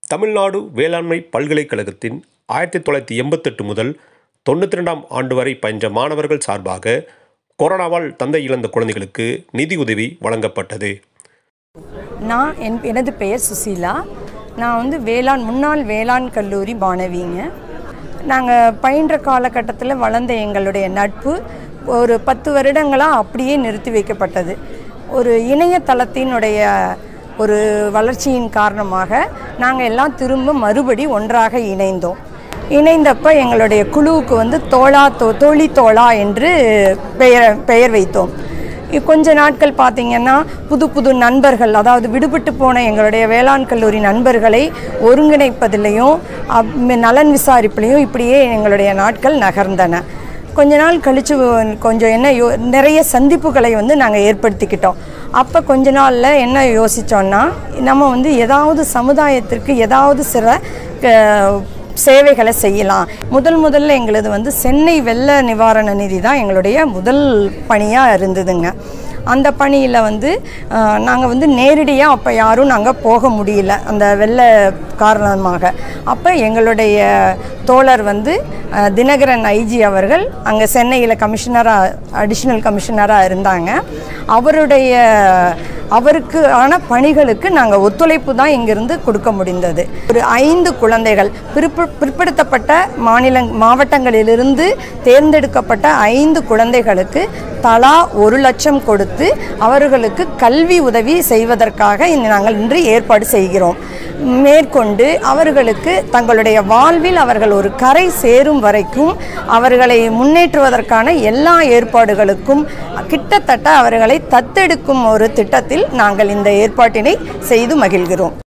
தமிழ்நாடு வேளாண்மை பல்கலைக்கழகத்தின் ஆயிரத்தி தொள்ளாயிரத்தி எண்பத்தெட்டு முதல் தொண்ணூற்றி ரெண்டாம் ஆண்டு வரை பயின்ற மாணவர்கள் சார்பாக கொரோனாவால் தந்தை இழந்த குழந்தைகளுக்கு நிதியுதவி வழங்கப்பட்டது நான் என் எனது பெயர் சுசீலா நான் வந்து வேளாண் முன்னாள் வேளாண் கல்லூரி மாணவிங்க நாங்கள் பயின்ற காலகட்டத்தில் வளர்ந்த எங்களுடைய நட்பு ஒரு பத்து வருடங்களாக அப்படியே நிறுத்தி வைக்கப்பட்டது ஒரு இணையதளத்தினுடைய ஒரு வளர்ச்சியின் காரணமாக நாங்கள் எல்லாம் திரும்ப மறுபடி ஒன்றாக இணைந்தோம் இணைந்தப்ப எங்களுடைய குழுவுக்கு வந்து தோழா தோ தோழி தோழா என்று பெயர் பெயர் வைத்தோம் இ- கொஞ்ச நாட்கள் பார்த்தீங்கன்னா புது புது நண்பர்கள் அதாவது விடுபட்டு போன எங்களுடைய வேளாண் கல்லூரி நண்பர்களை ஒருங்கிணைப்பதிலையும் அப்- நலன் விசாரிப்பிலையும் இப்படியே எங்களுடைய நாட்கள் நகர்ந்தன கொஞ்ச நாள் கழித்து கொஞ்சம் என்ன யோ நிறைய சந்திப்புகளை வந்து நாங்கள் ஏற்படுத்திக்கிட்டோம் அப்போ கொஞ்ச நாளில் என்ன யோசித்தோன்னா நம்ம வந்து ஏதாவது சமுதாயத்திற்கு ஏதாவது சில க- சேவைகளை செய்யலாம் முதல் முதல்ல எங்களது வந்து சென்னை வெள்ள நிவாரண நிதி தான் எங்களுடைய முதல் பணியாக இருந்ததுங்க அந்த பணியில் வந்து நாங்கள் வந்து நேரடியாக அப்போ யாரும் நாங்கள் போக முடியல அந்த வெள்ள காரணமாக அப்போ எங்களுடைய தோழர் வந்து அஹ், தினகரன் ஐஜி அவர்கள் அங்கே சென்னையில் கமிஷனராக அடிஷ்னல் கமிஷனராக இருந்தாங்க அவருடைய அவருக்கு ஆன பணிகளுக்கு நாங்கள் ஒத்துழைப்பு தான் இங்கிருந்து கொடுக்க முடிந்தது ஒரு ஐந்து குழந்தைகள் பிற்ப பிற்படுத்தப்பட்ட மாநில மாவட்டங்களிலிருந்து தேர்ந்தெடுக்கப்பட்ட ஐந்து குழந்தைகளுக்கு தலா ஒரு லட்சம் கொடுத்து அவர்களுக்கு கல்வி உதவி செய்வதற்காக இந்த நாங்கள் இன்று ஏற்பாடு செய்கிறோம் மேற்கொண்டு அவர்களுக்கு தங்களுடைய வாழ்வில் அவர்கள் ஒரு கரை சேரும் வரைக்கும் அவர்களை முன்னேற்றுவதற்கான எல்லா ஏற்பாடுகளுக்கும் கிட்டத்தட்ட அவர்களை தத்தெடுக்கும் ஒரு திட்டத்தில் நாங்கள் இந்த ஏற்பாட்டினை செய்து மகிழ்கிறோம்